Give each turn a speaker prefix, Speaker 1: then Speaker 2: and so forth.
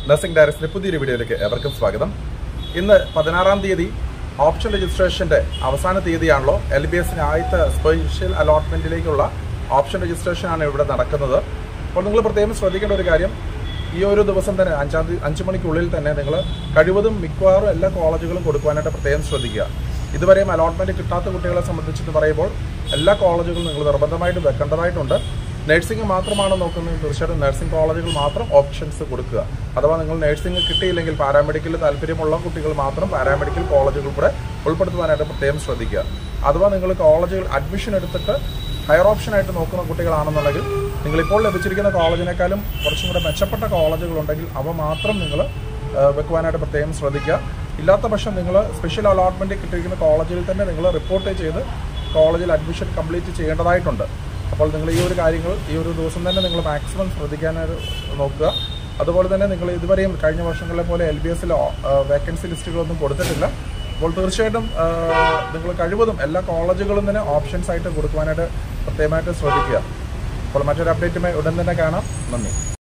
Speaker 1: nursing ഡയറക്ടറിന്റെ പുതിയൊരു വീഡിയോയിലേക്ക് ഏവർക്കും സ്വാഗതം ഇന്ന് പതിനാറാം തീയതി ഓപ്ഷൻ രജിസ്ട്രേഷന്റെ അവസാന തീയതിയാണല്ലോ എൽ ബി എസിന് ആദ്യത്തെ സ്പെഷ്യൽ അലോട്ട്മെന്റിലേക്കുള്ള ഓപ്ഷൻ രജിസ്ട്രേഷൻ ആണ് ഇവിടെ നടക്കുന്നത് അപ്പോൾ നിങ്ങൾ പ്രത്യേകം ശ്രദ്ധിക്കേണ്ട ഒരു കാര്യം ഈ ഒരു ദിവസം തന്നെ അഞ്ചാം തീയതി അഞ്ച് മണിക്കുള്ളിൽ തന്നെ നിങ്ങൾ കഴിവതും മിക്കവാറും എല്ലാ കോളേജുകളും കൊടുക്കുവാനായിട്ട് പ്രത്യേകം ശ്രദ്ധിക്കുക ഇതുവരെയും അലോട്ട്മെന്റ് കിട്ടാത്ത കുട്ടികളെ സംബന്ധിച്ചിട്ട് പറയുമ്പോൾ എല്ലാ കോളേജുകളും നിങ്ങൾ നിർബന്ധമായിട്ട് വെക്കേണ്ടതായിട്ടുണ്ട് നഴ്സിംഗ് മാത്രമാണ് നോക്കുന്നത് തീർച്ചയായിട്ടും നഴ്സിംഗ് കോളേജുകൾ മാത്രം ഓപ്ഷൻസ് കൊടുക്കുക അഥവാ നിങ്ങൾ നഴ്സിംഗ് കിട്ടിയില്ലെങ്കിൽ പാരാമെഡിക്കലിൽ താല്പര്യമുള്ള കുട്ടികൾ മാത്രം പാരാമെഡിക്കൽ കോളേജുകൾ കൂടെ ഉൾപ്പെടുത്തുവാനായിട്ട് പ്രത്യേകം ശ്രദ്ധിക്കുക അഥവാ നിങ്ങൾ കോളേജുകൾ അഡ്മിഷൻ എടുത്തിട്ട് ഹയർ ഓപ്ഷൻ ആയിട്ട് നോക്കുന്ന കുട്ടികളാണെന്നുണ്ടെങ്കിൽ നിങ്ങൾ ഇപ്പോൾ ലഭിച്ചിരിക്കുന്ന കോളേജിനേക്കാളും കുറച്ചും കൂടെ മെച്ചപ്പെട്ട കോളേജുകളുണ്ടെങ്കിൽ അവ മാത്രം നിങ്ങൾ വെക്കുവാനായിട്ട് പ്രത്യേകം ശ്രദ്ധിക്കുക ഇല്ലാത്ത പക്ഷം നിങ്ങൾ സ്പെഷ്യൽ അലോട്ട്മെന്റ് കിട്ടിയിരിക്കുന്ന കോളേജിൽ തന്നെ നിങ്ങൾ റിപ്പോർട്ട് ചെയ്ത് കോളേജിൽ അഡ്മിഷൻ കംപ്ലീറ്റ് ചെയ്യേണ്ടതായിട്ടുണ്ട് അപ്പോൾ നിങ്ങൾ ഈ ഒരു കാര്യങ്ങൾ ഈ ഒരു ദിവസം തന്നെ നിങ്ങൾ മാക്സിമം ശ്രദ്ധിക്കാനായിട്ട് നോക്കുക അതുപോലെ തന്നെ നിങ്ങൾ ഇതുവരെയും കഴിഞ്ഞ വർഷങ്ങളിലെ പോലെ എൽ ബി എസിൽ വേക്കൻസി ലിസ്റ്റുകളൊന്നും കൊടുത്തിട്ടില്ല അപ്പോൾ തീർച്ചയായിട്ടും നിങ്ങൾ കഴിവതും എല്ലാ കോളേജുകളും തന്നെ ഓപ്ഷൻസ് ആയിട്ട് കൊടുക്കുവാനായിട്ട് പ്രത്യേകമായിട്ട് ശ്രദ്ധിക്കുക അപ്പോൾ മറ്റൊരു അപ്ഡേറ്റുമായി ഉടൻ തന്നെ കാണാം നന്ദി